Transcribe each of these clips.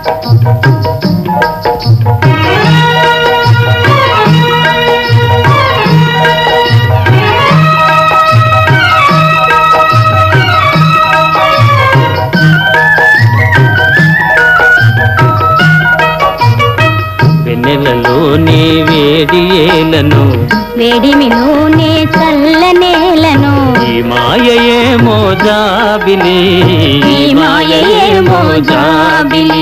వెన్నెలలోని వేడి ఏలను వేడిమిలోనే చల్ల నేలను ఈ మాయయేమో జాబిలి ఈ మాయయేమో జాబిలి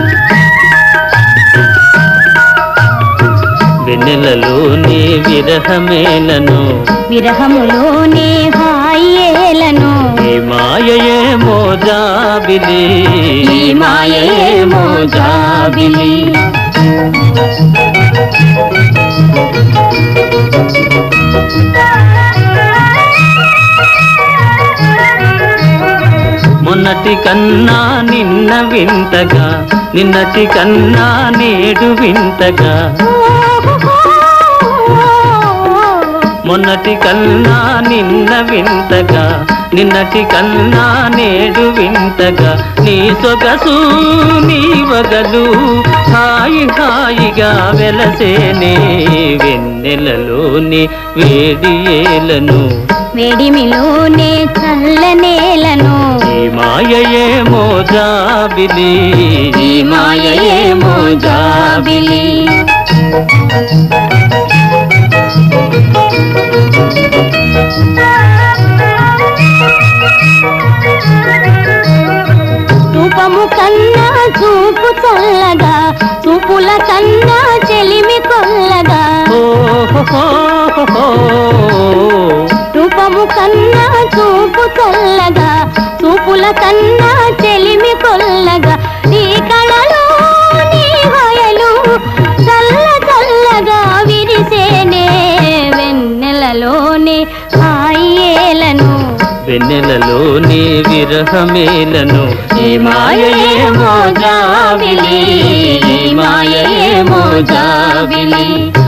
వెన్నెలలోని విరహమేలను విరహములోనే హాయేలను ఈ మాయయేమో జాబిలి ఈ మాయయేమో జాబిలి మొన్నటి కన్నా నిన్న వింతగా నిన్నటి కన్నా నేడు వింతగా మొన్నటి కన్నా నిన్న వింతగా నిన్నటి కన్నా నేడు వింతగా నీ సొగసు నీ వగలు హాయి హాయిగా వెలసేనే వెన్నెలలోని వేడి ఏలను వేడిమిలోనే చల్ల నేలను ఈ మాయయేమో జాబిలి ఈ మాయయేమో జాబిలి రూపము కన్నా చూపు చల్లగా చూపుల కన్నా చెలిమి కొల్లగా ఓహోహోహో. రూపము కన్నా చూపు చల్లగా చూపుల కన్నా చెలిమి కొల్లగా నీ కళలు నీ హయలు చల్ల చల్లగా విరిసేనే వెన్నెలలోనే హాయేలను వెన్నెలలోని విరహమేలను ఈ మాయయేమో జాబిలి ఈ మాయయేమో జాబిలి